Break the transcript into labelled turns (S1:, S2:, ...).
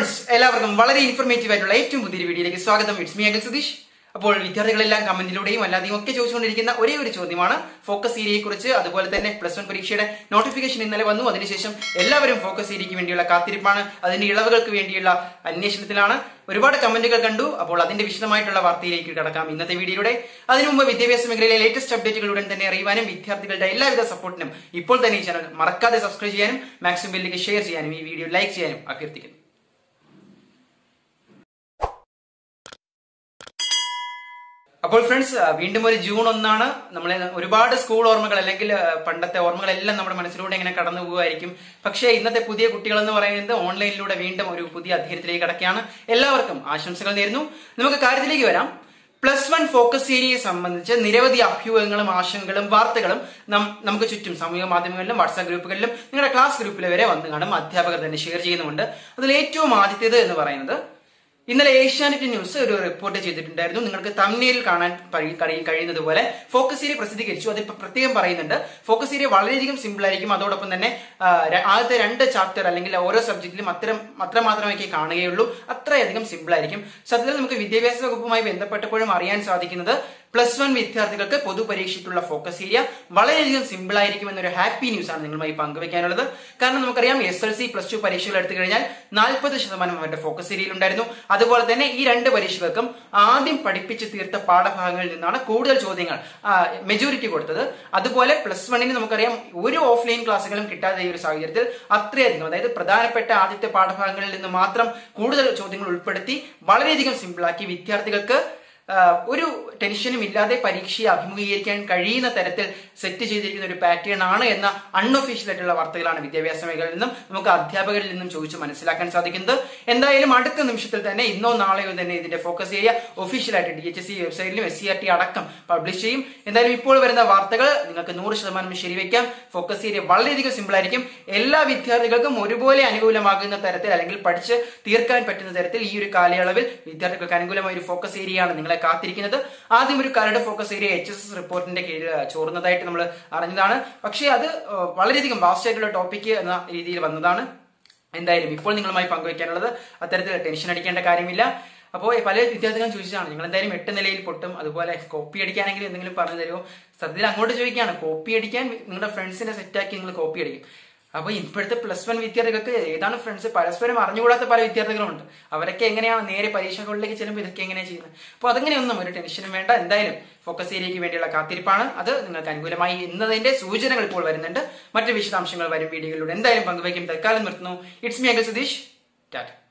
S1: friends എല്ലാവർക്കും വളരെ informative ആയിട്ടുള്ള ഏറ്റവും പുതിയൊരു വീഡിയോയിലേക്ക് സ്വാഗതം ഇറ്റ്സ് മീ അഖിൽ സതീഷ് അപ്പോൾ വിദ്യാർത്ഥികളെല്ലാം കമന്റിലൂടെയും അല്ലാതെയും ഒക്കെ ചോദിച്ചുകൊണ്ടിരിക്കുന്ന ഒരേ ഒരു ചോദ്യമാണ് ഫോക്കസ് ഏരിയയെ കുറിച്ച് അതുപോലെ തന്നെ പ്ലസ് വൺ പരീക്ഷയുടെ നോട്ടിഫിക്കേഷൻ ഇന്നലെ വന്നു അതിനുശേഷം എല്ലാവരും ഫോക്കസ് ഏരിയയ്ക്ക് വേണ്ടിയുള്ള കാത്തിരിപ്പാണ് അതിന്റെ ഇളവുകൾക്ക് വേണ്ടിയുള്ള അന്വേഷണത്തിലാണ് ഒരുപാട് കമന്റുകൾ കണ്ടു അപ്പോൾ അതിന്റെ വിശദമായിട്ടുള്ള വാർത്തയിലേക്ക് കടക്കാം ഇന്നത്തെ വീഡിയോയുടെ അതിനു മുമ്പ് വിദ്യാഭ്യാസ മേഖലയിലെ ലേറ്റസ്റ്റ് അപ്ഡേറ്റുകൾ ഉടൻ തന്നെ അറിയുവാനും വിദ്യാർത്ഥികളുടെ എല്ലാവിധ സപ്പോർട്ടിനും ഇപ്പോൾ തന്നെ ഈ ചാനൽ മറക്കാതെ സബ്സ്ക്രൈബ് ചെയ്യാനും മാക്സിമം ബില്ലിലേക്ക് ഷെയർ ചെയ്യാനും ഈ വീഡിയോ ലൈക്ക് ചെയ്യാനും അഭ്യർത്ഥിക്കുന്നു അപ്പോൾ ഫ്രണ്ട്സ് വീണ്ടും ഒരു ജൂൺ ഒന്നാണ് നമ്മളെ ഒരുപാട് സ്കൂൾ ഓർമ്മകൾ അല്ലെങ്കിൽ ആ, പണ്ടത്തെ ഓർമ്മകളെല്ലാം നമ്മുടെ മനസ്സിലൂടെ ഇങ്ങനെ കടന്നു പോകുമായിരിക്കും പക്ഷേ ഇന്നത്തെ പുതിയ കുട്ടികൾ എന്ന് പറയുന്നത് ഓൺലൈനിലൂടെ വീണ്ടും ഒരു പുതിയ അധ്യയനത്തിലേക്ക് കടക്കുകയാണ് എല്ലാവർക്കും ആശംസകൾ നേരുന്നു നമുക്ക് കാര്യത്തിലേക്ക് വരാം പ്ലസ് വൺ ഫോക്കസ് ഏരിയയെ സംബന്ധിച്ച് നിരവധി അഭ്യൂഹങ്ങളും ആശങ്കകളും വാർത്തകളും നം- നമുക്ക് ചുറ്റും സാമൂഹിക മാധ്യമങ്ങളിലും വാട്സാപ്പ് ഗ്രൂപ്പുകളിലും നിങ്ങളുടെ ക്ലാസ് ഗ്രൂപ്പിൽ വരെ വന്നു കാണും അധ്യാപകർ തന്നെ ഷെയർ ചെയ്യുന്നുമുണ്ട് അതിൽ ഏറ്റവും ആദ്യത്തേത് എന്ന് പറയുന്നത് ഇന്നലെ ഏഷ്യാനെറ്റ് ന്യൂസ് ഒരു റിപ്പോർട്ട് ചെയ്തിട്ടുണ്ടായിരുന്നു നിങ്ങൾക്ക് തമ്മിൽ കാണാൻ കഴി- കഴി- കഴിയുന്നത് പോലെ ഫോക്കസ് ഏരിയ പ്രസിദ്ധീകരിച്ചു അതിൽ ഇപ്പൊ പ്രത്യേകം പറയുന്നുണ്ട് ഫോക്കസ് ഏരിയ വളരെയധികം സിമ്പിൾ ആയിരിക്കും അതോടൊപ്പം തന്നെ ആ, ര- ആദ്യത്തെ രണ്ട് ചാപ്റ്റർ അല്ലെങ്കിൽ ഓരോ സബ്ജക്റ്റിലും അത്തരം അത്ര മാത്രമേ കാണുകയുള്ളൂ അത്രയധികം സിമ്പിൾ ആയിരിക്കും സത്യത്തിൽ നമുക്ക് വിദ്യാഭ്യാസ വകുപ്പുമായി ബന്ധപ്പെട്ടപ്പോഴും അറിയാൻ സാധിക്കുന്നത് പ്ലസ് വൺ വിദ്യാർത്ഥികൾക്ക് പൊതുപരീക്ഷയ്ക്കുള്ള ഫോക്കസ് ഏരിയ വളരെയധികം സിമ്പിൾ ആയിരിക്കും എന്നൊരു ഹാപ്പി ന്യൂസ് ആണ് നിങ്ങളുമായി പങ്കുവെക്കാനുള്ളത് കാരണം നമുക്കറിയാം S L C plus two പരീക്ഷകൾ എടുത്തു കഴിഞ്ഞാൽ നാൽപ്പത് ശതമാനം അവരുടെ ഫോക്കസ് ഏരിയയിൽ ഉണ്ടായിരുന്നു അതുപോലെ തന്നെ ഈ രണ്ട് പരീക്ഷകൾക്കും ആദ്യം പഠിപ്പിച്ച് തീർത്ത പാഠഭാഗങ്ങളിൽ നിന്നാണ് കൂടുതൽ ചോദ്യങ്ങൾ മെജോറിറ്റി കൊടുത്തത് അതുപോലെ പ്ലസ് വണ്ണിന് നമുക്കറിയാം ഒരു ഓഫ്ലൈൻ ക്ലാസ്സുകളും കിട്ടാത്ത ഈ ഒരു സാഹചര്യത്തിൽ അത്രയധികം അതായത് പ്രധാനപ്പെട്ട ആദ്യത്തെ പാഠഭാഗങ്ങളിൽ നിന്ന് മാത്രം കൂടുതൽ ചോദ്യങ്ങൾ ഉൾപ്പെടുത്തി വളരെയധികം സിമ്പിളാക്കി വിദ്യാർത്ഥികൾക്ക് ആ, ഒരു ടെൻഷനും ഇല്ലാതെ പരീക്ഷയെ അഭിമുഖീകരിക്കാൻ കഴിയുന്ന തരത്തിൽ സെറ്റ് ചെയ്തിരിക്കുന്ന ഒരു പാറ്റേൺ ആണ് എന്ന അൺഒഫീഷ്യൽ ആയിട്ടുള്ള വാർത്തകളാണ് വിദ്യാഭ്യാസ മേഖലയിൽ നിന്നും നമുക്ക് അധ്യാപകരിൽ നിന്നും ചോദിച്ച് മനസ്സിലാക്കാൻ സാധിക്കുന്നത് എന്തായാലും അടുത്ത നിമിഷത്തിൽ തന്നെ ഇന്നോ നാളെയോ തന്നെ ഇതിന്റെ ഫോക്കസ് ഏരിയ ഒഫീഷ്യലായിട്ട് ഡി എച്ച് എസ് സി വെബ്സൈറ്റിലും എസ് സി ആർ ടി അടക്കം പബ്ലിഷ് ചെയ്യും എന്തായാലും ഇപ്പോൾ വരുന്ന വാർത്തകൾ നിങ്ങൾക്ക് നൂറ് ശതമാനം ശരിവെക്കാം ഫോക്കസ് ഏരിയ വളരെയധികം സിമ്പിൾ ആയിരിക്കും എല്ലാ വിദ്യാർത്ഥികൾക്കും ഒരുപോലെ അനുകൂലമാകുന്ന തരത്തിൽ അല്ലെങ്കിൽ പഠിച്ച് തീർക്കാൻ പറ്റുന്ന തരത്തിൽ ഈ ഒരു കാലയളവിൽ വിദ്യാർത്ഥികൾക്ക് അനുകൂലമായ ഒരു ഫോക്കസ് ഏരിയയാണ് നിങ്ങളെ കാത്തിരിക്കുന്നത് ആദ്യം ഒരു കരട് focus area H S S റിപ്പോർട്ടിന്റെ കീഴിൽ ചോർന്നതായിട്ട് നമ്മൾ അറിഞ്ഞതാണ് പക്ഷേ അത് ഏഹ്, വളരെയധികം വാസ്റ്റ് ആയിട്ടുള്ള ടോപ്പിക് എന്ന രീതിയിൽ വന്നതാണ് എന്തായാലും ഇപ്പോൾ നിങ്ങളുമായി പങ്കുവയ്ക്കാനുള്ളത് അത്തരത്തിൽ ടെൻഷൻ അടിക്കേണ്ട കാര്യമില്ല അപ്പോൾ പല വിദ്യാർത്ഥികളും ചോദിച്ചതാണ് നിങ്ങൾ എന്തായാലും എട്ട് നിലയിൽ പൊട്ടും അതുപോലെ കോപ്പി അടിക്കാനെങ്കിലും എന്തെങ്കിലും പറഞ്ഞു തരുമോ സത്യത്തിൽ അങ്ങോട്ട് ചോദിക്കുകയാണ് കോപ്പി അടിക്കാൻ നിങ്ങളുടെ ഫ്രണ്ട്സിനെ സെറ്റാക്കി നിങ്ങൾ കോപ്പി അടിക്കും അപ്പൊ ഇപ്പോഴത്തെ പ്ലസ് വൺ വിദ്യാർത്ഥികൾക്ക് ഏതാണ് ഫ്രണ്ട്സ് പരസ്പരം അറിഞ്ഞുകൂടാത്ത പല വിദ്യാർത്ഥികളുണ്ട് അവരൊക്കെ എങ്ങനെയാണ് നേരെ പരീക്ഷകളിലേക്ക് ചെല്ലുമ്പോൾ ഇതൊക്കെ എങ്ങനെയാണ് ചെയ്യുന്നത് അപ്പോൾ അതങ്ങനെയൊന്നും ഒരു ടെൻഷനും വേണ്ട എന്തായാലും ഫോക്കസ് ഏരിയയ്ക്ക് വേണ്ടിയുള്ള കാത്തിരിപ്പാണ് അത് നിങ്ങൾക്ക് അനുകൂലമായി എന്നതിന്റെ സൂചനകൾ ഇപ്പോൾ വരുന്നുണ്ട് മറ്റ് വിശദാംശങ്ങൾ വരും വീഡിയോകളിലൂടെ എന്തായാലും പങ്കുവയ്ക്കും തൽക്കാലം നിർത്തുന്നു ഇറ്റ്സ് മി അഗൽ സതീഷ് ടാറ്റ